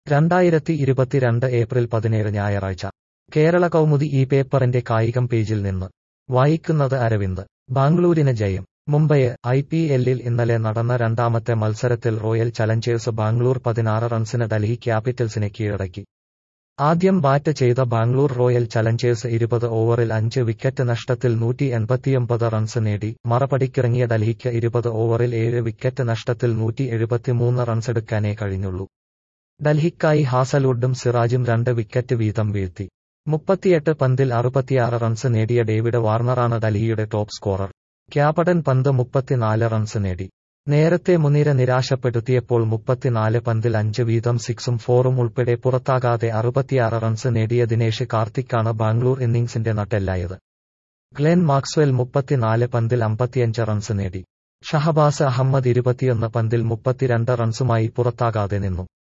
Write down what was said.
രണ്ടായിരത്തി ഇരുപത്തിരണ്ട് ഏപ്രിൽ പതിനേഴ് ഞായറാഴ്ച കേരള കൗമുദി ഈ പേപ്പറിന്റെ കായികം പേജിൽ നിന്ന് വായിക്കുന്നത് അരവിന്ദ് ബാംഗ്ലൂരിന് ജയം മുംബൈ ഐ പി എല്ലിൽ ഇന്നലെ നടന്ന രണ്ടാമത്തെ മത്സരത്തിൽ റോയൽ ചലഞ്ചേഴ്സ് ബാംഗ്ലൂർ പതിനാറ് റൺസിന് ഡൽഹി ക്യാപിറ്റൽസിനെ കീഴടക്കി ആദ്യം ബാറ്റ് ചെയ്ത ബാംഗ്ലൂർ റോയൽ ചലഞ്ചേഴ്സ് ഇരുപത് ഓവറിൽ അഞ്ച് വിക്കറ്റ് നഷ്ടത്തിൽ നൂറ്റി എൺപത്തിയൊമ്പത് റൺസ് നേടി മറപടിക്കിറങ്ങിയ ഡൽഹിക്ക് ഇരുപത് ഓവറിൽ ഏഴ് വിക്കറ്റ് നഷ്ടത്തിൽ നൂറ്റി എഴുപത്തിമൂന്ന് റൺസെടുക്കാനേ കഴിഞ്ഞുള്ളൂ ഡൽഹിക്കായി ഹാസൽവുഡും സിറാജും രണ്ട് വിക്കറ്റ് വീതം വീഴ്ത്തി മുപ്പത്തിയെട്ട് പന്തിൽ അറുപത്തിയാറ് റൺസ് നേടിയ ഡേവിഡ് വാർണറാണ് ഡൽഹിയുടെ ടോപ്പ് സ്കോറർ ക്യാപടൻ പന്ത് മുപ്പത്തിനാല് റൺസ് നേടി നേരത്തെ മുൻനിര നിരാശപ്പെടുത്തിയപ്പോൾ മുപ്പത്തിനാല് പന്തിൽ അഞ്ച് വീതം സിക്സും ഫോറും ഉൾപ്പെടെ പുറത്താകാതെ അറുപത്തിയാറ് റൺസ് നേടിയ ദിനേഷ് കാർത്തിക്കാണ് ബാംഗ്ലൂർ ഇന്നിംഗ്സിന്റെ നട്ടെല്ലായത് ഗ്ലെൻ മാക്സ്വെൽ മുപ്പത്തിനാല് പന്തിൽ അമ്പത്തിയഞ്ച് റൺസ് നേടി ഷഹബാസ് അഹമ്മദ് ഇരുപത്തിയൊന്ന് പന്തിൽ മുപ്പത്തിരണ്ട് റൺസുമായി പുറത്താകാതെ നിന്നു